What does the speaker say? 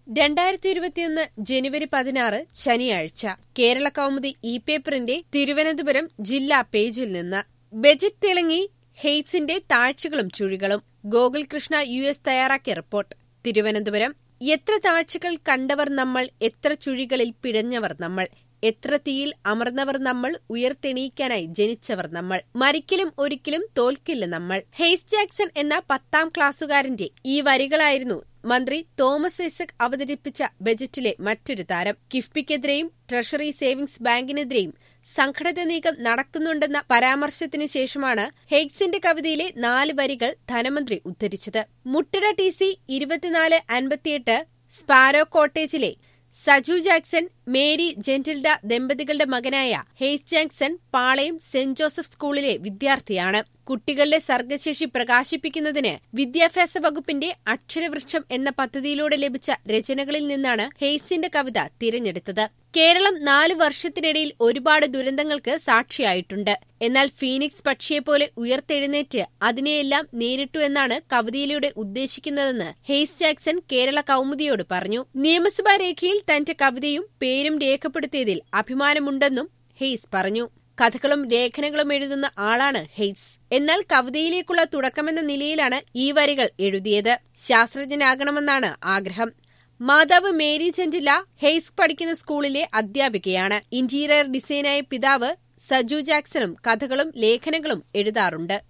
രണ്ടായിരത്തി ഇരുപത്തിയൊന്ന് ജനുവരി പതിനാറ് ശനിയാഴ്ച കേരള കൗമുദി ഇ പേപ്പറിന്റെ തിരുവനന്തപുരം ജില്ലാ പേജിൽ നിന്ന് ബജറ്റ് തിളങ്ങി ഹെയ്റ്റ്സിന്റെ താഴ്ചകളും ചുഴികളും ഗോകുൽ കൃഷ്ണ യു എസ് തയ്യാറാക്കിയ റിപ്പോർട്ട് തിരുവനന്തപുരം എത്ര താഴ്ചകൾ കണ്ടവർ നമ്മൾ എത്ര ചുഴികളിൽ പിഴഞ്ഞവർ നമ്മൾ എത്ര തീയിൽ അമർന്നവർ നമ്മൾ ഉയർത്തെണീക്കാനായി ജനിച്ചവർ നമ്മൾ മരിക്കലും ഒരിക്കലും തോൽക്കില്ല നമ്മൾ ഹെയ്സ് ജാക്സൺ എന്ന പത്താം ക്ലാസ്സുകാരന്റെ ഈ വരികളായിരുന്നു മന്ത്രി തോമസ് ഐസക് അവതരിപ്പിച്ച ബജറ്റിലെ മറ്റൊരു താരം കിഫ്ബിക്കെതിരെയും ട്രഷറി സേവിംഗ്സ് ബാങ്കിനെതിരെയും സംഘടിത നീക്കം നടക്കുന്നുണ്ടെന്ന പരാമർശത്തിന് ശേഷമാണ് ഹെയ്ഗ്സിന്റെ കവിതയിലെ നാല് വരികൾ ധനമന്ത്രി ഉദ്ധരിച്ചത് മുട്ടിട ടി സി ഇരുപത്തിനാല് അൻപത്തിയെട്ട് സ്പാരോ കോട്ടേജിലെ സജു ജാക്സൺ മേരി ജെന്റിൽഡ ദമ്പതികളുടെ മകനായ ഹെയ്സ് ജാക്സൺ പാളയം സെന്റ് ജോസഫ് സ്കൂളിലെ വിദ്യാർത്ഥിയാണ് കുട്ടികളുടെ സർഗശേഷി പ്രകാശിപ്പിക്കുന്നതിന് വിദ്യാഭ്യാസ വകുപ്പിന്റെ അക്ഷരവൃക്ഷം എന്ന പദ്ധതിയിലൂടെ ലഭിച്ച രചനകളിൽ നിന്നാണ് ഹെയ്സിന്റെ കവിത തിരഞ്ഞെടുത്തത് കേരളം നാലു വർഷത്തിനിടയിൽ ഒരുപാട് ദുരന്തങ്ങൾക്ക് സാക്ഷിയായിട്ടുണ്ട് എന്നാൽ ഫീനിക്സ് പക്ഷിയെപ്പോലെ ഉയർത്തെഴുന്നേറ്റ് അതിനെയെല്ലാം നേരിട്ടു എന്നാണ് കവിതയിലൂടെ ഉദ്ദേശിക്കുന്നതെന്ന് ഹെയ്സ് ജാക്സൺ കേരള കൗമുദിയോട് പറഞ്ഞു നിയമസഭാ രേഖയിൽ തന്റെ കവിതയും പേരും രേഖപ്പെടുത്തിയതിൽ അഭിമാനമുണ്ടെന്നും ഹെയ്സ് പറഞ്ഞു കഥകളും ലേഖനങ്ങളും എഴുതുന്ന ആളാണ് ഹെയ്റ്റ്സ് എന്നാൽ കവിതയിലേക്കുള്ള തുടക്കമെന്ന നിലയിലാണ് ഈ വരികൾ എഴുതിയത് ശാസ്ത്രജ്ഞനാകണമെന്നാണ് ആഗ്രഹം മാതാവ് മേരി ചെന്റില ഹെയ്സ് പഠിക്കുന്ന സ്കൂളിലെ അധ്യാപികയാണ് ഇന്റീരിയർ ഡിസൈനായ പിതാവ് സജു ജാക്സണും കഥകളും ലേഖനങ്ങളും എഴുതാറുണ്ട്